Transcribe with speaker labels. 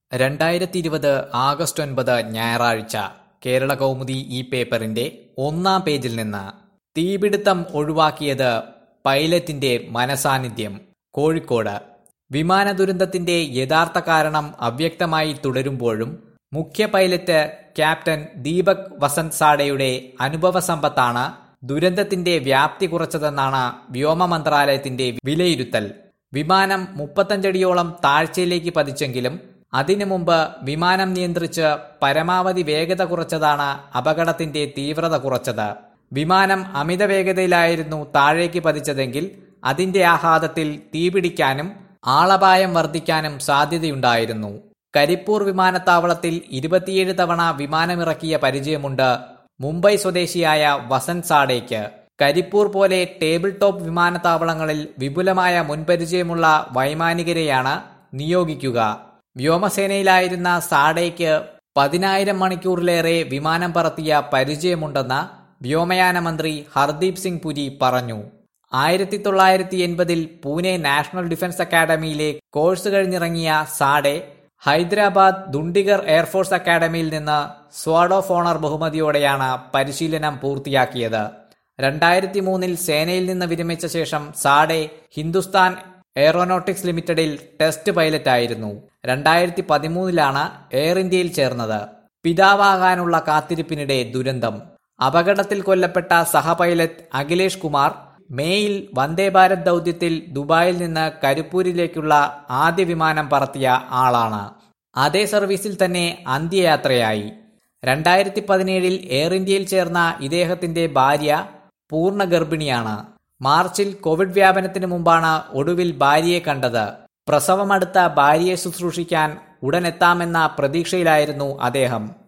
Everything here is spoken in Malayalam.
Speaker 1: രണ്ടായിരത്തി ഇരുപത് ആഗസ്റ്റ് ഒൻപത് ഞായറാഴ്ച കേരള കൗമുദി ഈ പേപ്പറിന്റെ ഒന്നാം പേജിൽ നിന്ന് തീപിടുത്തം ഒഴിവാക്കിയത് പൈലറ്റിന്റെ മനസാന്നിധ്യം കോഴിക്കോട് വിമാന ദുരന്തത്തിന്റെ യഥാർത്ഥ കാരണം അവ്യക്തമായി തുടരുമ്പോഴും മുഖ്യ പൈലറ്റ് ക്യാപ്റ്റൻ ദീപക് വസന്ത് സാഡയുടെ അനുഭവ സമ്പത്താണ് ദുരന്തത്തിന്റെ വ്യാപ്തി കുറച്ചതെന്നാണ് വ്യോമ മന്ത്രാലയത്തിന്റെ വിലയിരുത്തൽ വിമാനം മുപ്പത്തഞ്ചടിയോളം താഴ്ചയിലേക്ക് പതിച്ചെങ്കിലും അതിനു മുമ്പ് വിമാനം നിയന്ത്രിച്ച് പരമാവധി വേഗത കുറച്ചതാണ് അപകടത്തിന്റെ തീവ്രത കുറച്ചത് വിമാനം അമിത വേഗതയിലായിരുന്നു താഴേക്ക് പതിച്ചതെങ്കിൽ അതിന്റെ ആഘാതത്തിൽ തീപിടിക്കാനും ആളപായം വർദ്ധിക്കാനും സാധ്യതയുണ്ടായിരുന്നു കരിപ്പൂർ വിമാനത്താവളത്തിൽ ഇരുപത്തിയേഴ് തവണ വിമാനമിറക്കിയ പരിചയമുണ്ട് മുംബൈ സ്വദേശിയായ വസന്ത് സാഡേക്ക് കരിപ്പൂർ പോലെ ടേബിൾ ടോപ്പ് വിമാനത്താവളങ്ങളിൽ വിപുലമായ മുൻപരിചയമുള്ള വൈമാനികരെയാണ് നിയോഗിക്കുക വ്യോമസേനയിലായിരുന്ന സാഡേക്ക് പതിനായിരം മണിക്കൂറിലേറെ വിമാനം പറത്തിയ പരിചയമുണ്ടെന്ന് വ്യോമയാന മന്ത്രി ഹർദീപ് സിംഗ് പുരി പറഞ്ഞു ആയിരത്തി തൊള്ളായിരത്തി എൺപതിൽ പൂനെ നാഷണൽ ഡിഫൻസ് അക്കാദമിയിലെ കോഴ്സ് കഴിഞ്ഞിറങ്ങിയ സാഡെ ഹൈദരാബാദ് ദുണ്ടിഗർ എയർഫോഴ്സ് അക്കാദമിയിൽ നിന്ന് സ്വാഡ് ഓഫ് ഓണർ ബഹുമതിയോടെയാണ് പരിശീലനം പൂർത്തിയാക്കിയത് രണ്ടായിരത്തി മൂന്നിൽ സേനയിൽ നിന്ന് വിരമിച്ച ശേഷം സാഡെ ഹിന്ദുസ്ഥാൻ എയറോനോട്ടിക്സ് ലിമിറ്റഡിൽ ടെസ്റ്റ് പൈലറ്റായിരുന്നു രണ്ടായിരത്തി പതിമൂന്നിലാണ് എയർ ഇന്ത്യയിൽ ചേർന്നത് പിതാവാകാനുള്ള കാത്തിരിപ്പിനിടെ ദുരന്തം അപകടത്തിൽ കൊല്ലപ്പെട്ട സഹപൈലറ്റ് അഖിലേഷ് കുമാർ മേയിൽ വന്ദേ ഭാരത് ദൗത്യത്തിൽ ദുബായിൽ നിന്ന് കരിപ്പൂരിലേക്കുള്ള ആദ്യ വിമാനം പറത്തിയ ആളാണ് അതേ സർവീസിൽ തന്നെ അന്ത്യയാത്രയായി രണ്ടായിരത്തി പതിനേഴിൽ എയർ ഇന്ത്യയിൽ ചേർന്ന ഇദ്ദേഹത്തിന്റെ ഭാര്യ പൂർണ്ണ ഗർഭിണിയാണ് മാർച്ചിൽ കോവിഡ് വ്യാപനത്തിന് മുമ്പാണ് ഒടുവിൽ ഭാര്യയെ കണ്ടത് പ്രസവമടുത്ത ഭാര്യയെ ശുശ്രൂഷിക്കാൻ ഉടനെത്താമെന്ന പ്രതീക്ഷയിലായിരുന്നു അദ്ദേഹം